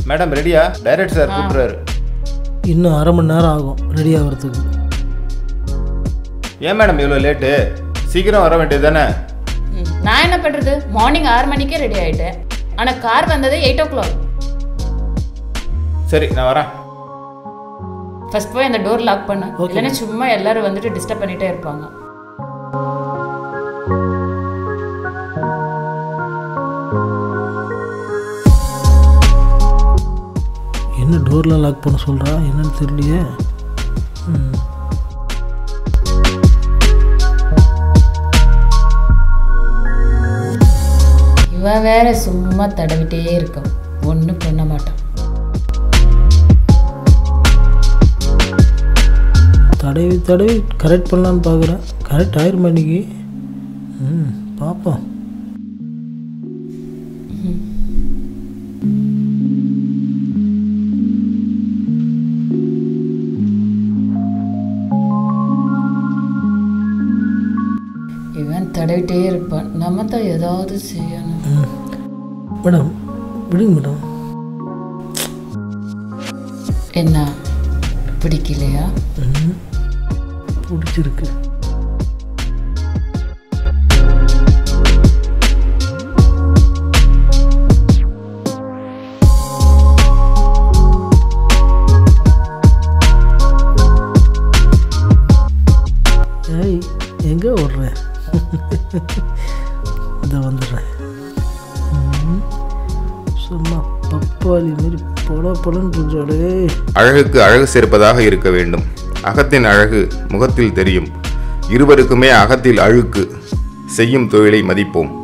Madam ரெடியா direct sir கூப்பிட்றாரு இன்னும் அரை மணி நேரம் ஆகும் ரெடி ஆகிறதுக்கு ஏன் மேடம் இவ்வளோ லேட்டு சீக்கிரம் வர வேண்டியது தானே ம், நான் என்ன பண்ணுறது மார்னிங் ஆறு மணிக்கே ரெடி ஆகிட்டேன் ஆனால் கார் வந்தது எயிட் ஓ கிளாக் சரி நான் வரேன் ஃபர்ஸ்ட் போய் அந்த டோர் லாக் பண்ணு இல்லைன்னா சும்மா எல்லாரும் வந்துட்டு டிஸ்டர்ப் பண்ணிட்டே இருப்பாங்க என்ன டோர்லாம் லாக் பண்ண சொல்கிறா என்னன்னு தெரியலையே ம். இவன் வேற சும்மா தடவிட்டே இருக்கான் ஒன்றும் பண்ண மாட்டான் தடவி தடவி கரெக்ட் பண்ணலான்னு பார்க்குறேன் கரெக்ட் ஆயிரும் இன்னைக்கு ம் பார்ப்போம் இவன் தடவிட்டே இருப்பான் நம்ம தான் ஏதாவது செய்யணும் ம் மேடம் விடுங்க மேடம் என்ன பிடிக்கலையா ம் பிடிச்சிருக்கு ஏய் எங்கே ஓடுறேன் இந்த வந்துடுறேன் ம், சும்மா பப்பாளி மாரி பொல பொலன்னு புரிஞ்சாலே அழகுக்கு அழகு சேர்ப்பதாக இருக்க வேண்டும் அகத்தின் அழகு முகத்தில் தெரியும் இருவருக்குமே அகத்தில் அழுக்கு செய்யும் தொழிலை மதிப்போம்